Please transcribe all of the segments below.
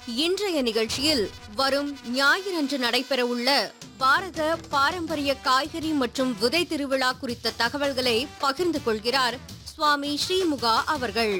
இன்றைய நிகழ்ச்சியில் வரும் ஞாயிறன்று நடைபெறவுள்ள பாரத பாரம்பரிய காய்கறி மற்றும் விதை திருவிழா குறித்த தகவல்களை பகிர்ந்து கொள்கிறார் சுவாமி ஸ்ரீமுகா அவர்கள்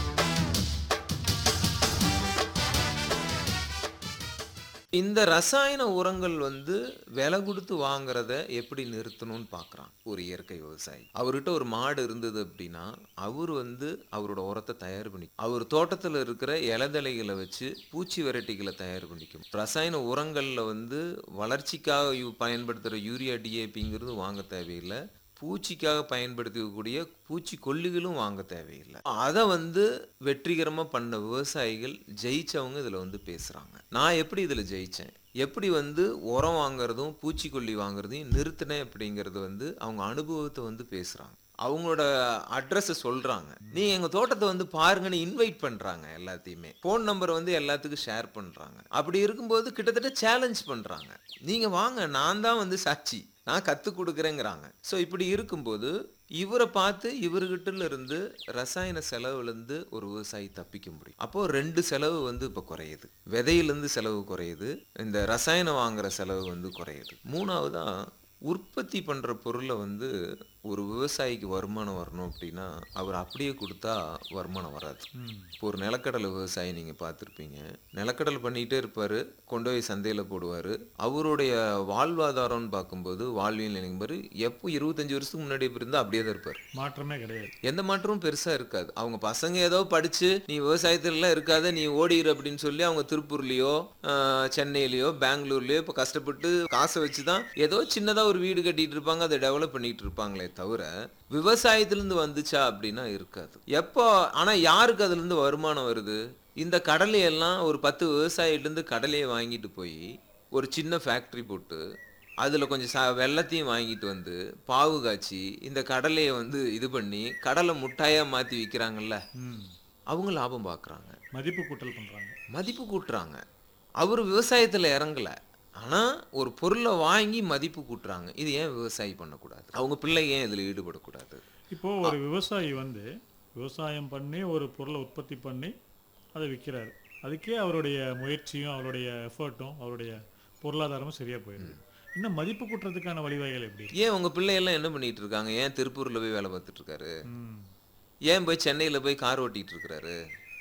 இந்த ரசாயன உரங்கள் வந்து விலை கொடுத்து வாங்குறத எப்படி நிறுத்தணும்னு பார்க்குறான் ஒரு இயற்கை விவசாயி அவர்கிட்ட ஒரு மாடு இருந்தது அப்படின்னா அவர் வந்து அவரோட உரத்தை தயார் பண்ணி அவர் தோட்டத்தில் இருக்கிற இலதலைகளை வச்சு பூச்சி வெரைட்டிகளை தயார் பண்ணிக்கும் ரசாயன உரங்களில் வந்து வளர்ச்சிக்காக யூ- பயன்படுத்துகிற யூரியா டிஏபிங்கிறது வாங்க தேவையில்லை பூச்சிக்காக பயன்படுத்தக்கூடிய பூச்சி கொல்லிகளும் வாங்க தேவையில்லை அதை வந்து வெற்றிகரமாக பண்ண விவசாயிகள் ஜெயிச்சவங்க இதில் வந்து பேசுகிறாங்க நான் எப்படி இதில் ஜெயித்தேன் எப்படி வந்து உரம் வாங்குறதும் பூச்சிக்கொல்லி வாங்குறதையும் நிறுத்தினேன் அப்படிங்கிறது வந்து அவங்க அனுபவத்தை வந்து பேசுகிறாங்க அவங்களோட அட்ரஸை சொல்கிறாங்க நீங்கள் எங்கள் தோட்டத்தை வந்து பாருங்கன்னு இன்வைட் பண்ணுறாங்க எல்லாத்தையுமே ஃபோன் நம்பர் வந்து எல்லாத்துக்கும் ஷேர் பண்ணுறாங்க அப்படி இருக்கும்போது கிட்டத்தட்ட சேலஞ்ச் பண்ணுறாங்க நீங்கள் வாங்க நான் தான் வந்து சாட்சி நான் கற்றுக் கொடுக்குறேங்கிறாங்க ஸோ இப்படி இருக்கும்போது இவரை பார்த்து இவர்கிட்ட இருந்து ரசாயன செலவுலேருந்து ஒரு விவசாயி தப்பிக்க முடியும் அப்போ ரெண்டு செலவு வந்து இப்போ குறையுது விதையிலேருந்து செலவு குறையுது இந்த ரசாயனம் வாங்குற செலவு வந்து குறையுது மூணாவதா உற்பத்தி பண்ணுற பொருளை வந்து ஒரு விவசாயிக்கு வருமானம் வரணும் அப்படின்னா அவர் அப்படியே கொடுத்தா வருமானம் வராது இப்போ ஒரு நிலக்கடலை விவசாயி நீங்கள் பார்த்துருப்பீங்க நிலக்கடலை பண்ணிகிட்டே இருப்பார் கொண்டு போய் சந்தையில் போடுவார் அவருடைய வாழ்வாதாரம்னு பார்க்கும்போது வாழ்வியல் நினைக்கும்போது எப்போ இருபத்தஞ்சி வருஷத்துக்கு முன்னாடி இருந்தால் அப்படியே தான் இருப்பார் மாற்றமே கிடையாது எந்த மாற்றமும் பெருசா இருக்காது அவங்க பசங்க ஏதோ படிச்சு நீ விவசாயத்துலலாம் இருக்காத நீ ஓடிரு அப்படின்னு சொல்லி அவங்க திருப்பூர்லயோ ஆஹ், சென்னையிலயோ பெங்களூர்லயோ இப்போ கஷ்டப்பட்டு காசை வச்சு தான் ஏதோ சின்னதா ஒரு வீடு கட்டிட்டு இருப்பாங்க அதை டெவலப் பண்ணிட்டு இருப்பாங்களே தவிர விவசாயத்திலிருந்து வந்துச்சா அப்படின்னா இருக்காது எப்போ ஆனா யாருக்கு அதுல இருந்து வருமானம் வருது இந்த கடலையெல்லாம் ஒரு பத்து விவசாயிகிட்டேருந்து கடலையை வாங்கிட்டு போய் ஒரு சின்ன ஃபேக்டரி போட்டு அதில் கொஞ்சம் ச வெள்ளத்தையும் வாங்கிட்டு வந்து பாவு காய்ச்சி இந்த கடலையை வந்து இது பண்ணி கடலை முட்டாயாக மாற்றி விற்கிறாங்கல்ல ம். அவங்க லாபம் பார்க்குறாங்க மதிப்பு கூட்டல் பண்றாங்க மதிப்பு கூட்டுறாங்க அவர் விவசாயத்தில் இறங்கல ஆனால் ஒரு பொருளை வாங்கி மதிப்பு கூட்டுறாங்க இது ஏன் விவசாயி பண்ணக்கூடாது அவங்க பிள்ளை ஏன் இதில் ஈடுபடக்கூடாது இப்போ ஒரு விவசாயி வந்து விவசாயம் பண்ணி ஒரு பொருளை உற்பத்தி பண்ணி அதை விற்கிறாரு அதுக்கே அவருடைய முயற்சியும் அவருடைய எஃபர்ட்டும் அவருடைய பொருளாதாரமும் சரியா போயிடுது இன்னும் மதிப்பு கூட்டுறதுக்கான வழிவகைகள் எப்படி ஏன் உங்கள் பிள்ளையெல்லாம் என்ன பண்ணிட்டு இருக்காங்க ஏன் திருப்பூரில் போய் வேலை பார்த்துட்டு இருக்காரு ம். ஏன் போய் சென்னையில் போய் கார் ஓட்டிட்டு இருக்கிறாரு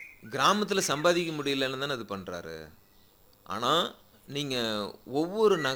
கிராமத்தில் சம்பாதிக்க முடியலன்னு தானே அது பண்ணுறாரு ஆனால் நீங்கள் ஒவ்வொரு நக